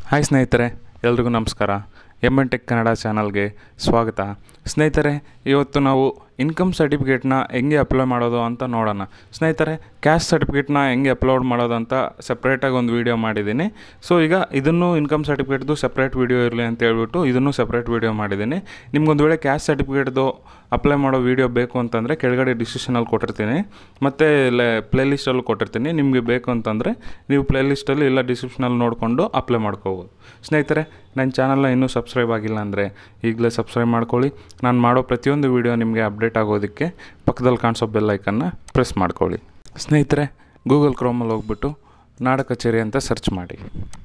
hi ಸ್ನೇಹಿತರೆ ಎಲ್ರಿಗೂ ನಮಸ್ಕಾರ ಎಮ್ ಎನ್ ಟೆಕ್ ಕನ್ನಡ ಚಾನಲ್ಗೆ ಸ್ವಾಗತ ಸ್ನೇಹಿತರೆ ಇವತ್ತು ನಾವು ಇನ್ಕಮ್ ಸರ್ಟಿಫಿಕೇಟ್ನ ಹೆಂಗೆ ಅಪ್ಲೈ ಮಾಡೋದು ಅಂತ ನೋಡೋಣ ಸ್ನೇಹಿತರೆ ಕ್ಯಾಸ್ಟ್ ಸರ್ಟಿಫಿಕೇಟ್ನ ಹೆಂಗೆ ಅಪ್ಲೋಡ್ ಮಾಡೋದು ಅಂತ ಸಪ್ರೇಟಾಗಿ ಒಂದು ವೀಡಿಯೋ ಮಾಡಿದ್ದೀನಿ ಸೊ ಈಗ ಇದನ್ನು ಇನ್ಕಮ್ ಸರ್ಟಿಫಿಕೇಟ್ದು ಸಪ್ರೇಟ್ ವೀಡಿಯೋ ಇರಲಿ ಅಂತ ಹೇಳ್ಬಿಟ್ಟು ಇದನ್ನು ಸಪ್ರೇಟ್ ವೀಡಿಯೋ ಮಾಡಿದ್ದೀನಿ ನಿಮ್ಗೊಂದು ವೇಳೆ ಕ್ಯಾಸ್ಟ್ ಸರ್ಟಿಫಿಕೇಟ್ದು ಅಪ್ಲೈ ಮಾಡೋ ವೀಡಿಯೋ ಬೇಕು ಅಂತಂದರೆ ಕೆಳಗಡೆ ಡಿಸ್ಕ್ರಿಪ್ಷನಲ್ಲಿ ಕೊಟ್ಟಿರ್ತೀನಿ ಮತ್ತು ಪ್ಲೇಲಿಸ್ಟಲ್ಲೂ ಕೊಟ್ಟಿರ್ತೀನಿ ನಿಮಗೆ ಬೇಕು ಅಂತಂದರೆ ನೀವು ಪ್ಲೇಲಿಸ್ಟಲ್ಲಿ ಇಲ್ಲ ಡಿಸ್ಕ್ರಿಪ್ಷನಲ್ಲಿ ನೋಡಿಕೊಂಡು ಅಪ್ಲೈ ಮಾಡ್ಕೋಬೋದು ಸ್ನೇಹಿತರೆ ನನ್ನ ಚಾನಲ್ನ ಇನ್ನೂ ಸಬ್ಸ್ಕ್ರೈಬ್ ಆಗಿಲ್ಲ ಅಂದರೆ ಈಗಲೇ ಸಬ್ಸ್ಕ್ರೈಬ್ ಮಾಡ್ಕೊಳ್ಳಿ ನಾನು ಮಾಡೋ ಪ್ರತಿಯೊಂದು ವೀಡಿಯೋ ನಿಮಗೆ ಅಪ್ಡೇಟ್ ಆಗೋದಕ್ಕೆ ಪಕ್ಕದಲ್ಲಿ ಕಾಣಿಸೋ ಬೆಲ್ ಐಕನ್ನ ಪ್ರೆಸ್ ಮಾಡ್ಕೊಳ್ಳಿ ಸ್ನೇಹಿತರೆ ಗೂಗಲ್ ಕ್ರೋಮಲ್ಲಿ ಹೋಗ್ಬಿಟ್ಟು ನಾಡ ಕಚೇರಿ ಅಂತ ಸರ್ಚ್ ಮಾಡಿ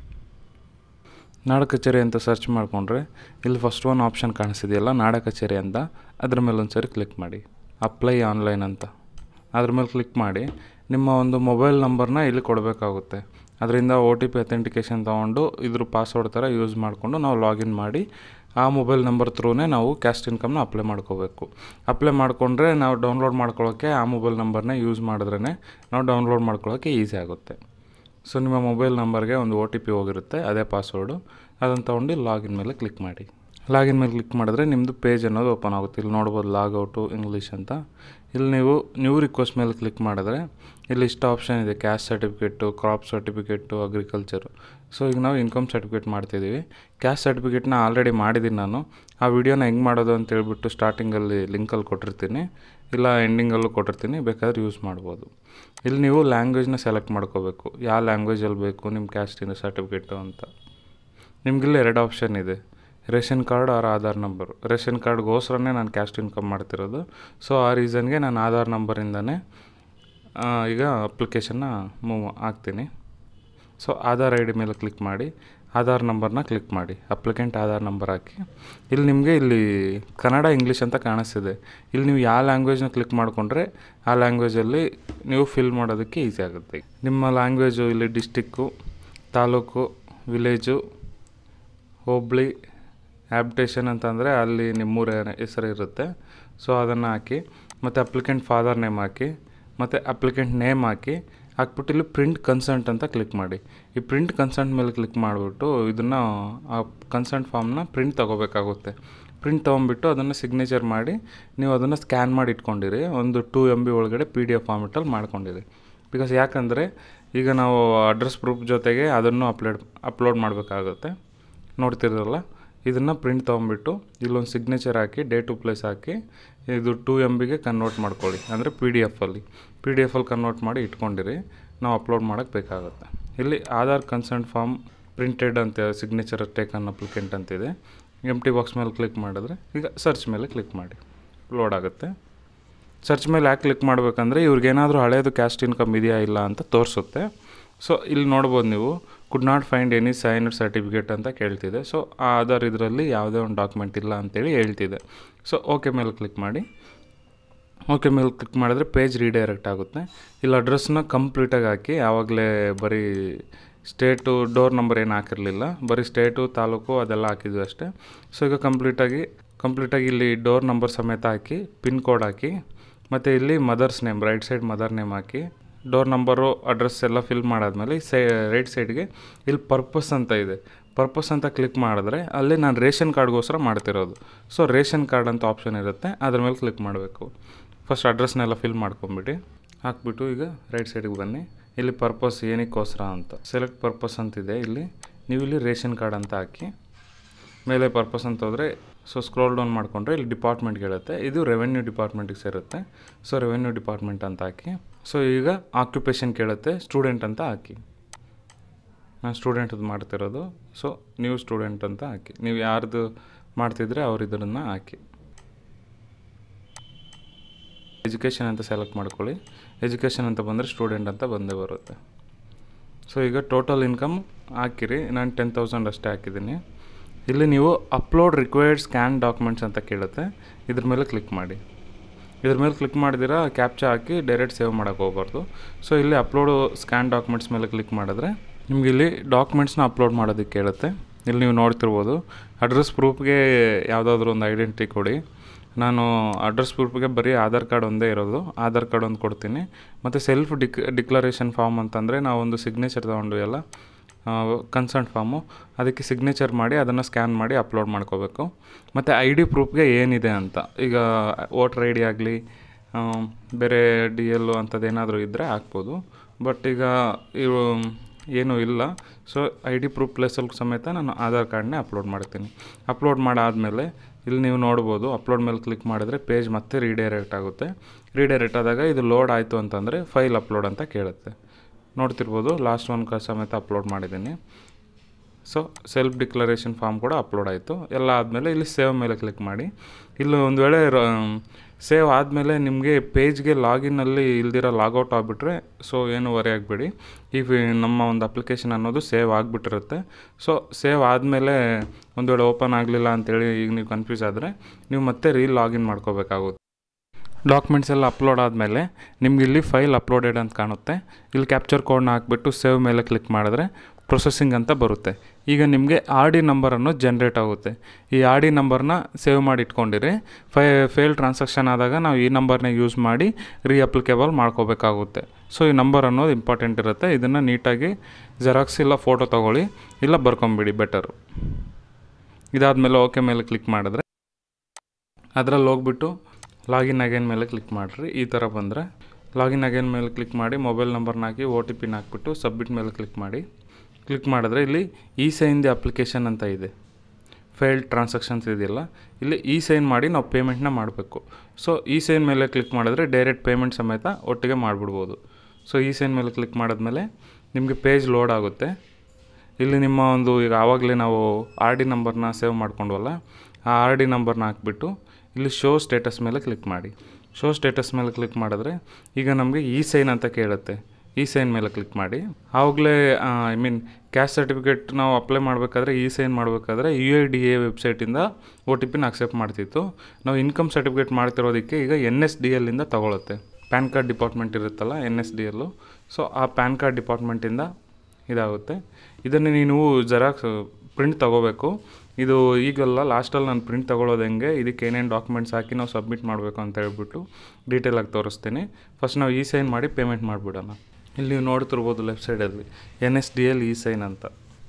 ನಾಡ ಕಚೇರಿ ಅಂತ ಸರ್ಚ್ ಮಾಡಿಕೊಂಡ್ರೆ ಇಲ್ಲಿ ಫಸ್ಟ್ ಒನ್ ಆಪ್ಷನ್ ಕಾಣಿಸ್ತಿದೆಯಲ್ಲ ನಾಡ ಕಚೇರಿ ಅಂತ ಅದ್ರ ಮೇಲೆ ಒಂದು ಸರಿ ಕ್ಲಿಕ್ ಮಾಡಿ ಅಪ್ಲೈ ಆನ್ಲೈನ್ ಅಂತ ಅದ್ರ ಮೇಲೆ ಕ್ಲಿಕ್ ಮಾಡಿ ನಿಮ್ಮ ಒಂದು ಮೊಬೈಲ್ ನಂಬರ್ನ ಇಲ್ಲಿ ಕೊಡಬೇಕಾಗುತ್ತೆ ಅದರಿಂದ ಒ ಟಿ ಪಿ ಅಥೆಂಟಿಕೇಷನ್ ತೊಗೊಂಡು ಇದ್ರ ಪಾಸ್ವರ್ಡ್ ಥರ ಯೂಸ್ ಮಾಡಿಕೊಂಡು ನಾವು ಲಾಗಿನ್ ಮಾಡಿ ಆ ಮೊಬೈಲ್ ನಂಬರ್ ತ್ರೂನೇ ನಾವು ಕ್ಯಾಸ್ಟ್ ಇನ್ಕಮ್ನ ಅಪ್ಲೈ ಮಾಡ್ಕೋಬೇಕು ಅಪ್ಲೈ ಮಾಡಿಕೊಂಡ್ರೆ ನಾವು ಡೌನ್ಲೋಡ್ ಮಾಡ್ಕೊಳ್ಳೋಕ್ಕೆ ಆ ಮೊಬೈಲ್ ನಂಬರ್ನೇ ಯೂಸ್ ಮಾಡಿದ್ರೇ ನಾವು ಡೌನ್ಲೋಡ್ ಮಾಡ್ಕೊಳ್ಳೋಕ್ಕೆ ಈಸಿ ಆಗುತ್ತೆ ಸೊ ನಿಮ್ಮ ಮೊಬೈಲ್ ನಂಬರ್ಗೆ ಒಂದು ಒ ಟಿ ಪಿ ಹೋಗಿರುತ್ತೆ ಅದೇ ಪಾಸ್ವರ್ಡು ಅದನ್ನು ತೊಗೊಂಡು ಲಾಗಿನ್ ಮೇಲೆ ಕ್ಲಿಕ್ ಮಾಡಿ ಲಾಗಿನ್ ಮೇಲೆ ಕ್ಲಿಕ್ ಮಾಡಿದ್ರೆ ನಿಮ್ಮದು ಪೇಜ್ ಅನ್ನೋದು ಓಪನ್ ಆಗುತ್ತೆ ಇಲ್ಲಿ ನೋಡ್ಬೋದು ಲಾಗೌಟು ಇಂಗ್ಲೀಷ್ ಅಂತ ಇಲ್ಲಿ ನೀವು ನ್ಯೂ ರಿಕ್ವೆಸ್ಟ್ ಮೇಲೆ ಕ್ಲಿಕ್ ಮಾಡಿದ್ರೆ ಇಲ್ಲಿ ಇಷ್ಟು ಆಪ್ಷನ್ ಇದೆ caste certificate crop certificate agriculture so ಈಗ ನಾವು ಇನ್ಕಮ್ ಸರ್ಟಿಫಿಕೇಟ್ ಮಾಡ್ತಿದ್ದೀವಿ ಕ್ಯಾಸ್ಟ್ ಸರ್ಟಿಫಿಕೇಟ್ನ ಆಲ್ರೆಡಿ ಮಾಡಿದ್ದೀನಿ ನಾನು ಆ ವಿಡಿಯೋನ ಹೆಂಗೆ ಮಾಡೋದು ಅಂತ ಹೇಳ್ಬಿಟ್ಟು ಸ್ಟಾರ್ಟಿಂಗಲ್ಲಿ ಲಿಂಕಲ್ಲಿ ಕೊಟ್ಟಿರ್ತೀನಿ ಇಲ್ಲ ಎಂಡಿಂಗಲ್ಲೂ ಕೊಟ್ಟಿರ್ತೀನಿ ಬೇಕಾದ್ರೆ ಯೂಸ್ ಮಾಡ್ಬೋದು ಇಲ್ಲಿ ನೀವು ಲ್ಯಾಂಗ್ವೇಜ್ನ ಸೆಲೆಕ್ಟ್ ಮಾಡ್ಕೋಬೇಕು ಯಾವ ಲ್ಯಾಂಗ್ವೇಜಲ್ಲಿ ಬೇಕು ನಿಮ್ಮ ಕ್ಯಾಸ್ಟಿನ ಸರ್ಟಿಫಿಕೇಟು ಅಂತ ನಿಮಗಿಲ್ಲಿ ಎರಡು ಆಪ್ಷನ್ ಇದೆ ration card or Aadhaar number ration ಕಾರ್ಡ್ಗೋಸ್ಕರನೇ ನಾನು ಕ್ಯಾಸ್ಟ್ ಇನ್ಕಮ್ ಮಾಡ್ತಿರೋದು ಸೊ ಆ ರೀಸನ್ಗೆ ನಾನು ಆಧಾರ್ ನಂಬರಿಂದನೇ ಈಗ ಅಪ್ಲಿಕೇಶನ್ನ ಮೂವ್ ಆಗ್ತೀನಿ ಸೊ ಆಧಾರ್ ಐ ಡಿ ಮೇಲೆ ಕ್ಲಿಕ್ ಮಾಡಿ ಆಧಾರ್ ನಂಬರ್ನ ಕ್ಲಿಕ್ ಮಾಡಿ ಅಪ್ಲಿಕೆಂಟ್ ಆಧಾರ್ ನಂಬರ್ ಹಾಕಿ ಇಲ್ಲಿ ನಿಮಗೆ ಇಲ್ಲಿ ಕನ್ನಡ ಇಂಗ್ಲೀಷ್ ಅಂತ ಕಾಣಿಸ್ತಿದೆ ಇಲ್ಲಿ ನೀವು ಯಾವ ಲ್ಯಾಂಗ್ವೇಜ್ನ ಕ್ಲಿಕ್ ಮಾಡಿಕೊಂಡ್ರೆ ಆ ಲ್ಯಾಂಗ್ವೇಜಲ್ಲಿ ನೀವು ಫಿಲ್ ಮಾಡೋದಕ್ಕೆ ಈಸಿ ಆಗುತ್ತೆ ನಿಮ್ಮ ಲ್ಯಾಂಗ್ವೇಜು ಇಲ್ಲಿ district taluk village hobli habitation ಅಂತಂದರೆ ಅಲ್ಲಿ ನಿಮ್ಮೂರ ಹೆಸರು ಇರುತ್ತೆ ಸೊ ಅದನ್ನು ಹಾಕಿ ಮತ್ತು ಅಪ್ಲಿಕೆಂಟ್ ಫಾದರ್ ನೇಮ್ ಹಾಕಿ ಮತ್ತು ಅಪ್ಲಿಕೆಂಟ್ ನೇಮ್ ಹಾಕಿ ಹಾಕ್ಬಿಟ್ಟು ಇಲ್ಲಿ ಪ್ರಿಂಟ್ ಕನ್ಸಂಟ್ ಅಂತ ಕ್ಲಿಕ್ ಮಾಡಿ ಈ ಪ್ರಿಂಟ್ ಕನ್ಸಂಟ್ ಮೇಲೆ ಕ್ಲಿಕ್ ಮಾಡಿಬಿಟ್ಟು ಇದನ್ನು ಆ ಕನ್ಸಂಟ್ ಫಾರ್ಮ್ನ ಪ್ರಿಂಟ್ ತೊಗೋಬೇಕಾಗುತ್ತೆ ಪ್ರಿಂಟ್ ತೊಗೊಂಬಿಟ್ಟು ಅದನ್ನು ಸಿಗ್ನೇಚರ್ ಮಾಡಿ ನೀವು ಅದನ್ನು ಸ್ಕ್ಯಾನ್ ಮಾಡಿ ಇಟ್ಕೊಂಡಿರಿ ಒಂದು ಟೂ ಎಮ್ ಬಿ ಒಳಗಡೆ ಪಿ ಡಿ ಎಫ್ ಫಾರ್ಮೆಟಲ್ಲಿ ಮಾಡ್ಕೊಂಡಿರಿ ಬಿಕಾಸ್ ಯಾಕಂದರೆ ಈಗ ನಾವು ಅಡ್ರೆಸ್ ಪ್ರೂಫ್ ಜೊತೆಗೆ ಅದನ್ನು ಅಪ್ಲೋಡ್ ಅಪ್ಲೋಡ್ ಮಾಡಬೇಕಾಗುತ್ತೆ ನೋಡ್ತಿರಲ್ಲ ಇದನ್ನು ಪ್ರಿಂಟ್ ತೊಗೊಂಬಿಟ್ಟು ಇಲ್ಲೊಂದು ಸಿಗ್ನೇಚರ್ ಹಾಕಿ ಡೇ ಟು ಪ್ಲೇಸ್ ಹಾಕಿ ಇದು ಟೂ ಎಮ್ ಬಿಗೆ ಕನ್ವರ್ಟ್ ಮಾಡ್ಕೊಳ್ಳಿ ಅಂದರೆ ಪಿ ಡಿ ಎಫಲ್ಲಿ ಪಿ ಡಿ ಎಫಲ್ಲಿ ಕನ್ವರ್ಟ್ ಮಾಡಿ ಇಟ್ಕೊಂಡಿರಿ ನಾವು ಅಪ್ಲೋಡ್ ಮಾಡೋಕ್ಕೆ ಬೇಕಾಗುತ್ತೆ ಇಲ್ಲಿ ಆಧಾರ್ ಕನ್ಸರ್ಟ್ ಫಾರ್ಮ್ ಪ್ರಿಂಟೆಡ್ ಅಂತ ಸಿಗ್ನೇಚರ್ ಟೇಕನ್ ಅಪ್ಲಿಕೆಂಟ್ ಅಂತಿದೆ ಎಮ್ ಟಿ ಬಾಕ್ಸ್ ಮೇಲೆ ಕ್ಲಿಕ್ ಮಾಡಿದ್ರೆ ಈಗ ಸರ್ಚ್ ಮೇಲೆ ಕ್ಲಿಕ್ ಮಾಡಿ ಲೋಡ್ ಆಗುತ್ತೆ ಸರ್ಚ್ ಮೇಲೆ ಯಾಕೆ ಕ್ಲಿಕ್ ಮಾಡಬೇಕಂದ್ರೆ ಇವ್ರಿಗೇನಾದರೂ ಹಳೇದು ಕ್ಯಾಸ್ಟ್ ಇನ್ಕಮ್ ಇದೆಯಾ ಇಲ್ಲ ಅಂತ ತೋರಿಸುತ್ತೆ ಸೊ ಇಲ್ಲಿ ನೋಡ್ಬೋದು ನೀವು could not find any sign certificate ಅಂತ ಕೇಳ್ತಿದೆ ಸೊ ಆ ಆಧಾರ್ ಇದರಲ್ಲಿ ಯಾವುದೇ ಒಂದು ಡಾಕ್ಯುಮೆಂಟ್ ಇಲ್ಲ ಅಂತೇಳಿ ಹೇಳ್ತಿದೆ ಸೊ ಓಕೆ ಮೇಲೆ ಕ್ಲಿಕ್ ಮಾಡಿ ಓಕೆ ಮೇಲೆ ಕ್ಲಿಕ್ ಮಾಡಿದ್ರೆ ಪೇಜ್ ರೀಡೈರೆಕ್ಟ್ ಆಗುತ್ತೆ ಇಲ್ಲಿ ಅಡ್ರೆಸ್ನ ಕಂಪ್ಲೀಟಾಗಿ ಹಾಕಿ ಆವಾಗಲೇ ಬರೀ ಸ್ಟೇಟು ಡೋರ್ ನಂಬರ್ ಏನು ಹಾಕಿರಲಿಲ್ಲ ಬರೀ ಸ್ಟೇಟು ತಾಲೂಕು ಅದೆಲ್ಲ ಹಾಕಿದ್ವಿ ಅಷ್ಟೇ ಸೊ ಈಗ ಕಂಪ್ಲೀಟಾಗಿ ಕಂಪ್ಲೀಟಾಗಿ ಇಲ್ಲಿ ಡೋರ್ ನಂಬರ್ ಸಮೇತ ಹಾಕಿ ಪಿನ್ ಕೋಡ್ ಹಾಕಿ ಮತ್ತು ಇಲ್ಲಿ mother's name right side mother name ಹಾಕಿ ಡೋರ್ ನಂಬರು ಅಡ್ರೆಸ್ ಎಲ್ಲ ಫಿಲ್ ಮಾಡಾದ್ಮೇಲೆ ಸೈ ರೈಟ್ ಸೈಡ್ಗೆ ಇಲ್ಲಿ ಪರ್ಪಸ್ ಅಂತ ಇದೆ ಪರ್ಪಸ್ ಅಂತ ಕ್ಲಿಕ್ ಮಾಡಿದ್ರೆ ಅಲ್ಲಿ ನಾನು ರೇಷನ್ ಕಾರ್ಡ್ಗೋಸ್ಕರ ಮಾಡ್ತಿರೋದು ಸೊ ರೇಷನ್ ಕಾರ್ಡ್ ಅಂತ ಆಪ್ಷನ್ ಇರುತ್ತೆ ಅದ್ರ ಮೇಲೆ ಕ್ಲಿಕ್ ಮಾಡಬೇಕು ಫಸ್ಟ್ ಅಡ್ರೆಸ್ನೆಲ್ಲ ಫಿಲ್ ಮಾಡ್ಕೊಂಬಿಟ್ಟು ಹಾಕ್ಬಿಟ್ಟು ಈಗ ರೈಟ್ ಸೈಡಿಗೆ ಬನ್ನಿ ಇಲ್ಲಿ ಪರ್ಪಸ್ ಏನಕ್ಕೋಸ್ಕರ ಅಂತ ಸೆಲೆಕ್ಟ್ ಪರ್ಪಸ್ ಅಂತಿದೆ ಇಲ್ಲಿ ನೀವು ಇಲ್ಲಿ ರೇಷನ್ ಕಾರ್ಡ್ ಅಂತ ಹಾಕಿ ಮೇಲೆ ಪರ್ಪಸ್ ಅಂತ ಹೋದರೆ ಸೊ ಸ್ಕ್ರೋಲ್ ಡೌನ್ ಮಾಡಿಕೊಂಡ್ರೆ ಇಲ್ಲಿ ಡಿಪಾರ್ಟ್ಮೆಂಟ್ಗೆ ಹೇಳುತ್ತೆ ಇದು ರೆವೆನ್ಯೂ ಡಿಪಾರ್ಟ್ಮೆಂಟಿಗೆ ಸೇರುತ್ತೆ ಸೊ ರೆವೆನ್ಯೂ ಡಿಪಾರ್ಟ್ಮೆಂಟ್ ಅಂತ ಹಾಕಿ ಸೊ ಈಗ ಆಕ್ಯುಪೇಷನ್ ಕೇಳುತ್ತೆ ಸ್ಟೂಡೆಂಟ್ ಅಂತ ಹಾಕಿ ನಾನು ಸ್ಟೂಡೆಂಟದ್ದು ಮಾಡ್ತಿರೋದು ಸೊ ನೀವು ಸ್ಟೂಡೆಂಟ್ ಅಂತ ಹಾಕಿ ನೀವು ಯಾರ್ದು ಮಾಡ್ತಿದ್ರೆ ಅವ್ರು ಇದನ್ನು ಹಾಕಿ ಎಜುಕೇಷನ್ ಅಂತ ಸೆಲೆಕ್ಟ್ ಮಾಡ್ಕೊಳ್ಳಿ ಎಜುಕೇಷನ್ ಅಂತ ಬಂದರೆ ಸ್ಟೂಡೆಂಟ್ ಅಂತ ಬಂದೇ ಬರುತ್ತೆ ಸೊ ಈಗ ಟೋಟಲ್ ಇನ್ಕಮ್ ಹಾಕಿರಿ ನಾನು ಟೆನ್ ತೌಸಂಡ್ ಅಷ್ಟೇ ಹಾಕಿದ್ದೀನಿ ಇಲ್ಲಿ ನೀವು ಅಪ್ಲೋಡ್ ರಿಕ್ವೈರ್ಡ್ ಸ್ಕ್ಯಾನ್ ಡಾಕ್ಯುಮೆಂಟ್ಸ್ ಅಂತ ಕೇಳುತ್ತೆ ಇದ್ರ ಮೇಲೆ ಕ್ಲಿಕ್ ಮಾಡಿ ಇದ್ರ ಮೇಲೆ ಕ್ಲಿಕ್ ಮಾಡಿದಿರ ಕ್ಯಾಪ್ಚಾ ಹಾಕಿ ಡೈರೆಕ್ಟ್ ಸೇವ್ ಮಾಡೋಕ್ಕೆ ಹೋಗ್ಬಾರ್ದು ಸೊ ಇಲ್ಲಿ ಅಪ್ಲೋಡು ಸ್ಕ್ಯಾನ್ ಡಾಕ್ಯುಮೆಂಟ್ಸ್ ಮೇಲೆ ಕ್ಲಿಕ್ ಮಾಡಿದ್ರೆ ನಿಮ್ಗೆ ಇಲ್ಲಿ ಡಾಕ್ಯುಮೆಂಟ್ಸ್ನ ಅಪ್ಲೋಡ್ ಮಾಡೋದಕ್ಕೆ ಕೇಳುತ್ತೆ ಇಲ್ಲಿ ನೀವು ನೋಡ್ತಿರ್ಬೋದು ಅಡ್ರೆಸ್ ಪ್ರೂಫ್ಗೆ ಯಾವುದಾದ್ರೂ ಒಂದು ಐಡೆಂಟಿಟಿ ಕೊಡಿ ನಾನು ಅಡ್ರೆಸ್ ಪ್ರೂಫ್ಗೆ ಬರೀ ಆಧಾರ್ ಕಾರ್ಡ್ ಒಂದೇ ಇರೋದು ಆಧಾರ್ ಕಾರ್ಡ್ ಒಂದು ಕೊಡ್ತೀನಿ ಮತ್ತು ಸೆಲ್ಫ್ ಡಿಕ್ ಡಿಕ್ಲರೇಷನ್ ಫಾರ್ಮ್ ಅಂತಂದರೆ ನಾವೊಂದು ಸಿಗ್ನೇಚರ್ ತೊಗೊಂಡು ಎಲ್ಲ ಕನ್ಸರ್ನ್ ಫಾರ್ಮು ಅದಕ್ಕೆ ಸಿಗ್ನೇಚರ್ ಮಾಡಿ ಅದನ್ನು ಸ್ಕ್ಯಾನ್ ಮಾಡಿ ಅಪ್ಲೋಡ್ ಮಾಡ್ಕೋಬೇಕು ಮತ್ತು ಐ ಡಿ ಪ್ರೂಫ್ಗೆ ಏನಿದೆ ಅಂತ ಈಗ ವೋಟ್ರ್ ಐ ಡಿ ಆಗಲಿ ಬೇರೆ ಡಿ ಎಲ್ಲು ಅಂಥದ್ದೇನಾದರೂ ಇದ್ದರೆ ಹಾಕ್ಬೋದು ಬಟ್ ಈಗ ಇವು ಏನೂ ಇಲ್ಲ ಸೊ ಐ ಡಿ ಪ್ರೂಫ್ ಪ್ಲೇಸಲ್ಲಿ ಸಮೇತ ನಾನು ಆಧಾರ್ ಕಾರ್ಡ್ನೇ ಅಪ್ಲೋಡ್ ಮಾಡ್ತೀನಿ ಅಪ್ಲೋಡ್ ಮಾಡಾದಮೇಲೆ ಇಲ್ಲಿ ನೀವು ನೋಡ್ಬೋದು ಅಪ್ಲೋಡ್ ಮೇಲೆ ಕ್ಲಿಕ್ ಮಾಡಿದ್ರೆ ಪೇಜ್ ಮತ್ತೆ ರೀಡೈರೆಕ್ಟ್ ಆಗುತ್ತೆ ರೀಡೈರೆಕ್ಟ್ ಆದಾಗ ಇದು ಲೋಡ್ ಆಯಿತು ಅಂತಂದರೆ ಫೈಲ್ ಅಪ್ಲೋಡ್ ಅಂತ ಕೇಳುತ್ತೆ ನೋಡ್ತಿರ್ಬೋದು ಲಾಸ್ಟ್ ಒನ್ ಕ ಸಮೇತ ಅಪ್ಲೋಡ್ ಮಾಡಿದ್ದೀನಿ ಸೊ ಸೆಲ್ಫ್ ಡಿಕ್ಲರೇಷನ್ ಫಾರ್ಮ್ ಕೂಡ ಅಪ್ಲೋಡ್ ಆಯಿತು ಎಲ್ಲ ಆದಮೇಲೆ ಇಲ್ಲಿ ಸೇವ್ ಮೇಲೆ ಕ್ಲಿಕ್ ಮಾಡಿ ಇಲ್ಲಿ ಒಂದು ವೇಳೆ ಸೇವ್ ಆದಮೇಲೆ ನಿಮಗೆ ಪೇಜ್ಗೆ ಲಾಗಿನಲ್ಲಿ ಇಲ್ದಿರೋ ಲಾಗೌಟ್ ಆಗಿಬಿಟ್ರೆ ಸೊ ಏನು ವರಿ ಆಗಬೇಡಿ ಈ ನಮ್ಮ ಒಂದು ಅಪ್ಲಿಕೇಶನ್ ಅನ್ನೋದು ಸೇವ್ ಆಗಿಬಿಟ್ಟಿರುತ್ತೆ ಸೊ ಸೇವ್ ಆದಮೇಲೆ ಒಂದು ವೇಳೆ ಓಪನ್ ಆಗಲಿಲ್ಲ ಅಂತೇಳಿ ಈಗ ನೀವು ಕನ್ಫ್ಯೂಸ್ ಆದರೆ ನೀವು ಮತ್ತೆ ರೀ ಲಾಗಿನ್ ಮಾಡ್ಕೋಬೇಕಾಗುತ್ತೆ ಡಾಕ್ಯುಮೆಂಟ್ಸ್ ಎಲ್ಲ ಅಪ್ಲೋಡ್ ಆದಮೇಲೆ ನಿಮ್ಗೆ ಇಲ್ಲಿ ಫೈಲ್ ಅಪ್ಲೋಡೆಡ್ ಅಂತ ಕಾಣುತ್ತೆ ಇಲ್ಲಿ ಕ್ಯಾಪ್ಚರ್ ಕೋಡ್ನ ಹಾಕ್ಬಿಟ್ಟು ಸೇವ್ ಮೇಲೆ ಕ್ಲಿಕ್ ಮಾಡಿದ್ರೆ ಪ್ರೊಸೆಸಿಂಗ್ ಅಂತ ಬರುತ್ತೆ ಈಗ ನಿಮಗೆ ಆರ್ ಡಿ ನಂಬರ್ ಅನ್ನೋದು ಜನ್ರೇಟ್ ಆಗುತ್ತೆ ಈ ಆರ್ ಡಿ ನಂಬರ್ನ ಸೇವ್ ಮಾಡಿ ಇಟ್ಕೊಂಡಿರಿ ಫೈ ಫೇಲ್ ಟ್ರಾನ್ಸಾಕ್ಷನ್ ಆದಾಗ ನಾವು ಈ ನಂಬರ್ನ ಯೂಸ್ ಮಾಡಿ ರೀ ಅಪ್ಲಿಕೇಬಲ್ ಮಾಡ್ಕೋಬೇಕಾಗುತ್ತೆ ಸೊ ಈ ನಂಬರ್ ಅನ್ನೋದು ಇಂಪಾರ್ಟೆಂಟ್ ಇರುತ್ತೆ ಇದನ್ನು ನೀಟಾಗಿ ಜೆರಾಕ್ಸ್ ಇಲ್ಲ ಫೋಟೋ ತೊಗೊಳ್ಳಿ ಇಲ್ಲ ಬರ್ಕೊಂಬಿಡಿ ಬೆಟರು ಇದಾದಮೇಲೆ ಓಕೆ ಮೇಲೆ ಕ್ಲಿಕ್ ಮಾಡಿದ್ರೆ ಅದರಲ್ಲಿ ಹೋಗ್ಬಿಟ್ಟು ಲಾಗಿನ್ ಅಗೇನ್ ಮೇಲೆ ಕ್ಲಿಕ್ ಮಾಡಿರಿ ಈ ಥರ ಬಂದರೆ ಲಾಗಿನ್ ಅಗೇನ್ ಮೇಲೆ ಕ್ಲಿಕ್ ಮಾಡಿ ಮೊಬೈಲ್ ನಂಬರ್ನ ಹಾಕಿ ಒ ಟಿ ಪಿನ ಹಾಕ್ಬಿಟ್ಟು ಸಬ್ಮಿಟ್ ಮೇಲೆ ಕ್ಲಿಕ್ ಮಾಡಿ ಕ್ಲಿಕ್ ಮಾಡಿದ್ರೆ ಇಲ್ಲಿ ಇ ಸೈನ್ ದಿ ಅಪ್ಲಿಕೇಶನ್ ಅಂತ ಇದೆ ಫೇಲ್ಡ್ ಟ್ರಾನ್ಸಾಕ್ಷನ್ಸ್ ಇದೆಯಲ್ಲ ಇಲ್ಲಿ ಇ ಸೈನ್ ಮಾಡಿ ನಾವು ಪೇಮೆಂಟ್ನ ಮಾಡಬೇಕು ಸೊ ಇ ಸೈನ್ ಮೇಲೆ ಕ್ಲಿಕ್ ಮಾಡಿದ್ರೆ ಡೈರೆಕ್ಟ್ ಪೇಮೆಂಟ್ ಸಮೇತ ಒಟ್ಟಿಗೆ ಮಾಡಿಬಿಡ್ಬೋದು ಸೊ ಇ ಸೈನ್ ಮೇಲೆ ಕ್ಲಿಕ್ ಮಾಡಿದ್ಮೇಲೆ ನಿಮಗೆ ಪೇಜ್ ಲೋಡ್ ಆಗುತ್ತೆ ಇಲ್ಲಿ ನಿಮ್ಮ ಒಂದು ಈಗ ಆವಾಗಲೇ ನಾವು ಆರ್ ಡಿ ನಂಬರ್ನ ಸೇವ್ ಮಾಡ್ಕೊಂಡ್ವಲ್ಲ ಆ ಆರ್ ಡಿ ನಂಬರ್ನ ಹಾಕ್ಬಿಟ್ಟು ಇಲ್ಲಿ ಶೋ ಸ್ಟೇಟಸ್ ಮೇಲೆ ಕ್ಲಿಕ್ ಮಾಡಿ ಶೋ ಸ್ಟೇಟಸ್ ಮೇಲೆ ಕ್ಲಿಕ್ ಮಾಡಿದ್ರೆ ಈಗ ನಮಗೆ ಇ ಸೈನ್ ಅಂತ ಕೇಳುತ್ತೆ ಇ ಸೈನ್ ಮೇಲೆ ಕ್ಲಿಕ್ ಮಾಡಿ ಆವಾಗಲೇ ಐ ಮೀನ್ ಕ್ಯಾಸ್ಟ್ ಸರ್ಟಿಫಿಕೇಟ್ ನಾವು ಅಪ್ಲೈ ಮಾಡಬೇಕಾದ್ರೆ ಇ ಸೈನ್ ಮಾಡಬೇಕಾದ್ರೆ ಯು ಐ ಡಿ ಎ ವೆಬ್ಸೈಟಿಂದ ಒ ಟಿ ಪಿನ ಅಕ್ಸೆಪ್ಟ್ ಮಾಡ್ತಿತ್ತು ನಾವು ಇನ್ಕಮ್ ಸರ್ಟಿಫಿಕೇಟ್ ಮಾಡ್ತಿರೋದಕ್ಕೆ ಈಗ ಎನ್ ಎಸ್ ಡಿ ಎಲ್ಲಿಂದ ತಗೊಳುತ್ತೆ ಪ್ಯಾನ್ ಕಾರ್ಡ್ ಡಿಪಾರ್ಟ್ಮೆಂಟ್ ಇರುತ್ತಲ್ಲ N S D L so ಆ ಪ್ಯಾನ್ ಕಾರ್ಡ್ ಡಿಪಾರ್ಟ್ಮೆಂಟಿಂದ ಇದಾಗುತ್ತೆ ಇದನ್ನು ನೀವು ಜೆರಾಕ್ಸ್ ಪ್ರಿಂಟ್ ತೊಗೋಬೇಕು ಇದು ಈಗಲ್ಲ ಲಾಸ್ಟಲ್ಲಿ ನಾನು ಪ್ರಿಂಟ್ ತೊಗೊಳೋದು ಹೆಂಗೆ ಇದಕ್ಕೆ ಏನೇನು ಡಾಕ್ಯುಮೆಂಟ್ಸ್ ಹಾಕಿ ನಾವು ಸಬ್ಮಿಟ್ ಮಾಡಬೇಕು ಅಂತ ಹೇಳ್ಬಿಟ್ಟು ಡೀಟೇಲಾಗಿ ತೋರಿಸ್ತೀನಿ ಫಸ್ಟ್ ನಾವು ಇ ಸೈನ್ ಮಾಡಿ ಪೇಮೆಂಟ್ ಮಾಡಿಬಿಡೋಣ ಇಲ್ಲಿ ನೀವು ನೋಡ್ತಿರ್ಬೋದು ಲೆಫ್ಟ್ ಸೈಡಲ್ಲಿ N S D L E sign ಅಂತ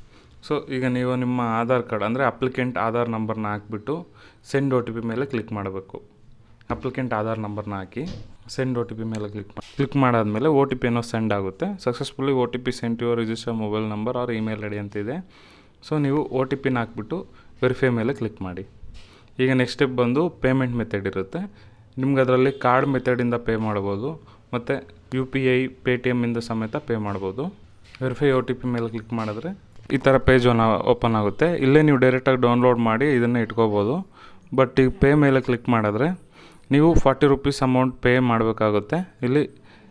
ಸೊ ಈಗ ನೀವು ನಿಮ್ಮ ಆಧಾರ್ ಕಾರ್ಡ್ ಅಂದರೆ ಅಪ್ಲಿಕೆಂಟ್ ಆಧಾರ್ ನಂಬರ್ನ ಹಾಕ್ಬಿಟ್ಟು ಸೆಂಡ್ ಒ ಟಿ ಪಿ ಮೇಲೆ ಕ್ಲಿಕ್ ಮಾಡಬೇಕು ಅಪ್ಲಿಕೆಂಟ್ ಆಧಾರ್ ನಂಬರ್ನ ಹಾಕಿ ಸೆಂಡ್ ಒ ಟಿ ಪಿ ಮೇಲೆ ಕ್ಲಿಕ್ ಮಾಡಿ ಕ್ಲಿಕ್ ಮಾಡಾದಮೇಲೆ ಒ ಟಿ ಪಿ ಏನೋ ಸೆಂಡ್ ಆಗುತ್ತೆ successfully O T P sent your register mobile number or email I D ಅಂತಿದೆ ಸೊ ನೀವು ಒ ಟಿ ಪಿನ ಹಾಕ್ಬಿಟ್ಟು ವೆರಿಫೈ ಮೇಲೆ ಕ್ಲಿಕ್ ಮಾಡಿ ಈಗ ನೆಕ್ಸ್ಟ್ ಸ್ಟೆಪ್ ಬಂದು ಪೇಮೆಂಟ್ ಮೆಥಡ್ ಇರುತ್ತೆ ನಿಮ್ಗೆ ಅದರಲ್ಲಿ ಕಾರ್ಡ್ ಮೆಥಡಿಂದ ಪೇ ಮಾಡ್ಬೋದು ಮತ್ತು ಯು ಪಿ ಐ ಪೇ ಟಿ ಎಮ್ಮಿಂದ ಸಮೇತ ಪೇ ಮಾಡ್ಬೋದು ವೆರಿಫೈ ಒ ಟಿ ಪಿ ಮೇಲೆ ಕ್ಲಿಕ್ ಮಾಡಿದ್ರೆ ಈ ಥರ ಪೇಜ್ ಓಪನ್ ಆಗುತ್ತೆ ಇಲ್ಲೇ ನೀವು ಡೈರೆಕ್ಟಾಗಿ ಡೌನ್ಲೋಡ್ ಮಾಡಿ ಇದನ್ನು ಇಟ್ಕೋಬೋದು ಬಟ್ ಈಗ ಪೇ ಮೇಲೆ ಕ್ಲಿಕ್ ಮಾಡಿದ್ರೆ ನೀವು ಫಾರ್ಟಿ ರುಪೀಸ್ ಅಮೌಂಟ್ ಪೇ ಮಾಡಬೇಕಾಗುತ್ತೆ ಇಲ್ಲಿ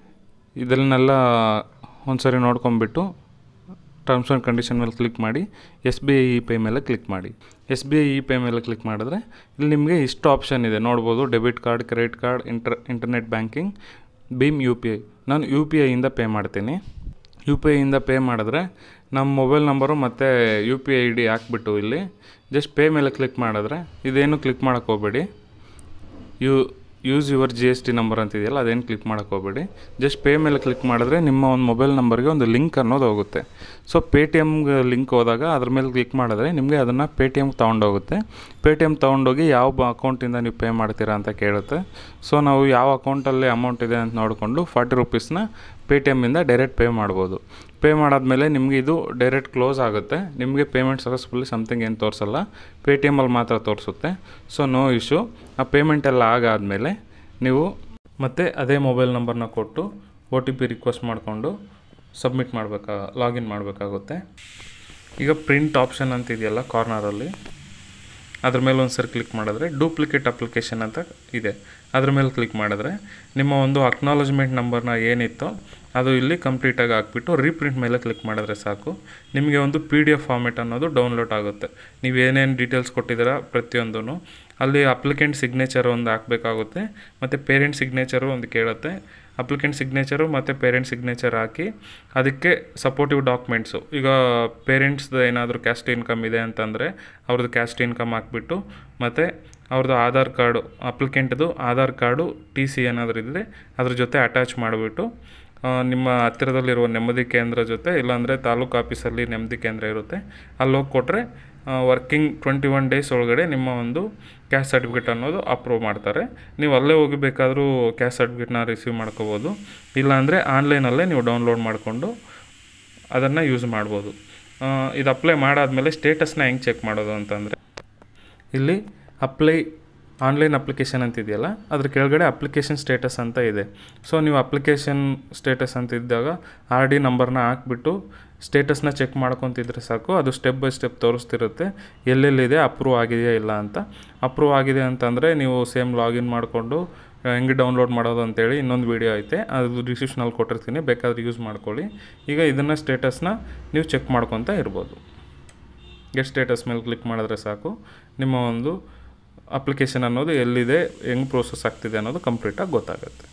ಇದನ್ನೆಲ್ಲ ಒಂದು ಸರಿ ನೋಡ್ಕೊಂಬಿಟ್ಟು ಟರ್ಮ್ಸ್ ಆ್ಯಂಡ್ ಕಂಡೀಷನ್ ಮೇಲೆ ಕ್ಲಿಕ್ ಮಾಡಿ S B I e pay ಮೇಲೆ ಕ್ಲಿಕ್ ಮಾಡಿ S B I e pay ಮೇಲೆ ಕ್ಲಿಕ್ ಮಾಡಿದ್ರೆ ಇಲ್ಲಿ ನಿಮಗೆ ಇಷ್ಟು ಆಪ್ಷನ್ ಇದೆ ನೋಡ್ಬೋದು debit card credit card inter internet banking Bhim U P I ನಾನು ಯು ಪಿ ಐಯಿಂದ ಪೇ ಮಾಡ್ತೀನಿ ಯು ಪಿ ಐಯಿಂದ ಪೇ ಮಾಡಿದ್ರೆ ನಮ್ಮ ಮೊಬೈಲ್ ನಂಬರು ಮತ್ತು ಯು ಪಿ ಐ ಡಿ ಹಾಕ್ಬಿಟ್ಟು ಇಲ್ಲಿ ಜಸ್ಟ್ ಪೇ ಮೇಲೆ ಕ್ಲಿಕ್ ಮಾಡಿದ್ರೆ ಇದೇನು ಕ್ಲಿಕ್ ಮಾಡೋಕ್ಕೆ ಹೋಗಬೇಡಿ you use your G S T number ಅಂತಿದೆಯಲ್ಲ ಅದೇನು ಕ್ಲಿಕ್ ಮಾಡೋಕ್ಕೆ ಹೋಗಬೇಡಿ ಜಸ್ಟ್ ಪೇ ಮೇಲೆ ಕ್ಲಿಕ್ ಮಾಡಿದ್ರೆ ನಿಮ್ಮ ಒಂದು ಮೊಬೈಲ್ ನಂಬರ್ಗೆ ಒಂದು ಲಿಂಕ್ ಅನ್ನೋದು ಹೋಗುತ್ತೆ ಸೊ ಪೇ ಟಿ ಎಮ್ಗೆ ಲಿಂಕ್ ಹೋದಾಗ ಅದ್ರ ಮೇಲೆ ಕ್ಲಿಕ್ ಮಾಡಿದ್ರೆ ನಿಮಗೆ ಅದನ್ನು ಪೇ ಟಿ ಎಮ್ಗೆ ತೊಗೊಂಡೋಗುತ್ತೆ ಪೇ ಟಿ ಎಮ್ ತೊಗೊಂಡೋಗಿ ಯಾವ ಅಕೌಂಟಿಂದ ನೀವು ಪೇ ಮಾಡ್ತೀರಾ ಅಂತ ಕೇಳುತ್ತೆ ಸೊ ನಾವು ಯಾವ ಅಕೌಂಟಲ್ಲಿ ಅಮೌಂಟ್ ಇದೆ ಅಂತ ನೋಡಿಕೊಂಡು ಫಾರ್ಟಿ ರುಪೀಸ್ನ ಪೇ ಟಿ ಎಮ್ಮಿಂದ ಡೈರೆಕ್ಟ್ ಪೇ ಮಾಡ್ಬೋದು ಪೇ ಮಾಡಾದಮೇಲೆ ನಿಮಗೆ ಇದು ಡೈರೆಕ್ಟ್ ಕ್ಲೋಸ್ ಆಗುತ್ತೆ ನಿಮಗೆ ಪೇಮೆಂಟ್ ಸಕ್ಸಸ್ಫುಲ್ಲಿ ಸಮಥಿಂಗ್ ಏನು ತೋರಿಸಲ್ಲ ಪೇ ಟಿ ಎಮಲ್ಲಿ ಮಾತ್ರ ತೋರಿಸುತ್ತೆ ಸೊ ನೋ ಇಶ್ಯೂ ಆ ಪೇಮೆಂಟ್ ಎಲ್ಲ ಆಗಾದಮೇಲೆ ನೀವು ಮತ್ತೆ ಅದೇ ಮೊಬೈಲ್ ನಂಬರ್ನ ಕೊಟ್ಟು ಒ ಟಿ ಪಿ ರಿಕ್ವೆಸ್ಟ್ ಮಾಡಿಕೊಂಡು ಸಬ್ಮಿಟ್ ಮಾಡಬೇಕಾ ಲಾಗಿನ್ ಮಾಡಬೇಕಾಗುತ್ತೆ ಈಗ ಪ್ರಿಂಟ್ ಆಪ್ಷನ್ ಅಂತ ಇದೆಯಲ್ಲ ಕಾರ್ನರಲ್ಲಿ ಅದ್ರ ಮೇಲೆ ಒಂದು ಸರಿ ಕ್ಲಿಕ್ ಮಾಡಿದ್ರೆ ಡೂಪ್ಲಿಕೇಟ್ ಅಪ್ಲಿಕೇಶನ್ ಅಂತ ಇದೆ ಅದ್ರ ಮೇಲೆ ಕ್ಲಿಕ್ ಮಾಡಿದ್ರೆ ನಿಮ್ಮ ಒಂದು ಅಕ್ನಾಲಜ್ಮೆಂಟ್ ನಂಬರ್ನ ಏನಿತ್ತೋ ಅದು ಇಲ್ಲಿ ಕಂಪ್ಲೀಟಾಗಿ ಹಾಕ್ಬಿಟ್ಟು ರೀಪ್ರಿಂಟ್ ಮೇಲೆ ಕ್ಲಿಕ್ ಮಾಡಿದ್ರೆ ಸಾಕು ನಿಮಗೆ ಒಂದು ಪಿ ಡಿ ಎಫ್ ಫಾರ್ಮೆಟ್ ಅನ್ನೋದು ಡೌನ್ಲೋಡ್ ಆಗುತ್ತೆ ನೀವು ಏನೇನು ಡೀಟೇಲ್ಸ್ ಕೊಟ್ಟಿದ್ದೀರಾ ಪ್ರತಿಯೊಂದೂ ಅಲ್ಲಿ ಅಪ್ಲಿಕೆಂಟ್ ಸಿಗ್ನೇಚರ್ ಒಂದು ಹಾಕಬೇಕಾಗುತ್ತೆ ಮತ್ತು ಪೇರೆಂಟ್ ಸಿಗ್ನೇಚರು ಒಂದು ಕೇಳುತ್ತೆ ಅಪ್ಲಿಕೆಂಟ್ ಸಿಗ್ನೇಚರು ಮತ್ತು ಪೇರೆಂಟ್ ಸಿಗ್ನೇಚರ್ ಹಾಕಿ ಅದಕ್ಕೆ ಸಪೋರ್ಟಿವ್ ಡಾಕ್ಯುಮೆಂಟ್ಸು ಈಗ ಪೇರೆಂಟ್ಸ್ದು ಏನಾದರೂ ಕ್ಯಾಸ್ಟ್ ಇನ್ಕಮ್ ಇದೆ ಅಂತಂದರೆ ಅವ್ರದ್ದು ಕ್ಯಾಸ್ಟ್ ಇನ್ಕಮ್ ಹಾಕ್ಬಿಟ್ಟು ಮತ್ತು ಅವ್ರದ್ದು ಆಧಾರ್ ಕಾರ್ಡು ಅಪ್ಲಿಕೆಂಟ್ದು ಆಧಾರ್ ಕಾರ್ಡು ಟಿ ಸಿ ಏನಾದರೂ ಇದ್ದರೆ ಅದ್ರ ಜೊತೆ ಅಟ್ಯಾಚ್ ಮಾಡಿಬಿಟ್ಟು ಆ, ನಿಮ್ಮ ಹತ್ತಿರದಲ್ಲಿರುವ ನೆಮ್ಮದಿ ಕೇಂದ್ರ ಜೊತೆ ಇಲ್ಲಾಂದರೆ ತಾಲೂಕು ಆಫೀಸಲ್ಲಿ ನೆಮ್ಮದಿ ಕೇಂದ್ರ ಇರುತ್ತೆ ಅಲ್ಲಿ ಹೋಗಿ ಕೊಟ್ಟರೆ ವರ್ಕಿಂಗ್ ಟ್ವೆಂಟಿ ಒನ್ ಡೇಸ್ ಒಳಗಡೆ ನಿಮ್ಮ ಒಂದು ಕ್ಯಾಸ್ಟ್ ಸರ್ಟಿಫಿಕೇಟ್ ಅನ್ನೋದು ಅಪ್ರೂವ್ ಮಾಡ್ತಾರೆ ನೀವು ಅಲ್ಲೇ ಹೋಗಿ ಬೇಕಾದರೂ ಕ್ಯಾಸ್ಟ್ ಸರ್ಟಿಫಿಕೇಟ್ನ ರಿಸೀವ್ ಮಾಡ್ಕೋಬೋದು ಇಲ್ಲಾಂದರೆ ಆನ್ಲೈನಲ್ಲೇ ನೀವು ಡೌನ್ಲೋಡ್ ಮಾಡಿಕೊಂಡು ಅದನ್ನು ಯೂಸ್ ಮಾಡ್ಬೋದು ಆ, ಇದು ಅಪ್ಲೈ ಮಾಡಾದಮೇಲೆ ಸ್ಟೇಟಸ್ನ ಹೆಂಗೆ ಚೆಕ್ ಮಾಡೋದು ಅಂತಂದರೆ ಇಲ್ಲಿ ಅಪ್ಲೈ ಆನ್ಲೈನ್ ಅಪ್ಲಿಕೇಶನ್ ಅಂತ ಇದೆಯಲ್ಲ ಅದ್ರ ಕೆಳಗಡೆ ಅಪ್ಲಿಕೇಶನ್ ಸ್ಟೇಟಸ್ ಅಂತ ಇದೆ ಸೊ ನೀವು ಅಪ್ಲಿಕೇಶನ್ ಸ್ಟೇಟಸ್ ಅಂತ ಇದ್ದಾಗ ಆರ್ ಡಿ ನಂಬರ್ನ ಹಾಕ್ಬಿಟ್ಟು ಸ್ಟೇಟಸ್ನ ಚೆಕ್ ಮಾಡ್ಕೊತಿದ್ರೆ ಸಾಕು ಅದು ಸ್ಟೆಪ್ ಬೈ ಸ್ಟೆಪ್ ತೋರಿಸ್ತಿರುತ್ತೆ ಎಲ್ಲೆಲ್ಲಿದೆ ಅಪ್ರೂವ್ ಆಗಿದೆಯಾ ಇಲ್ಲ ಅಂತ ಅಪ್ರೂವ್ ಆಗಿದೆ ಅಂತಂದರೆ ನೀವು ಸೇಮ್ ಲಾಗಿನ್ ಮಾಡಿಕೊಂಡು ಹೆಂಗೆ ಡೌನ್ಲೋಡ್ ಮಾಡೋದು ಅಂತೇಳಿ ಇನ್ನೊಂದು ವೀಡಿಯೋ ಐತೆ ಅದು ಡಿಸ್ಕ್ರಿಪ್ಷನಲ್ಲಿ ಕೊಟ್ಟಿರ್ತೀನಿ ಬೇಕಾದ್ರೆ ಯೂಸ್ ಮಾಡ್ಕೊಳ್ಳಿ ಈಗ ಇದನ್ನು ಸ್ಟೇಟಸ್ನ ನೀವು ಚೆಕ್ ಮಾಡ್ಕೊತಾ ಇರ್ಬೋದು ಗೆಟ್ ಸ್ಟೇಟಸ್ ಮೇಲೆ ಕ್ಲಿಕ್ ಮಾಡಿದ್ರೆ ಸಾಕು ನಿಮ್ಮ ಒಂದು ಅಪ್ಲಿಕೇಶನ್ ಅನ್ನೋದು ಎಲ್ಲಿದೆ ಹೆಂಗೆ ಪ್ರೋಸೆಸ್ ಆಗ್ತಿದೆ ಅನ್ನೋದು ಕಂಪ್ಲೀಟಾಗಿ ಗೊತ್ತಾಗುತ್ತೆ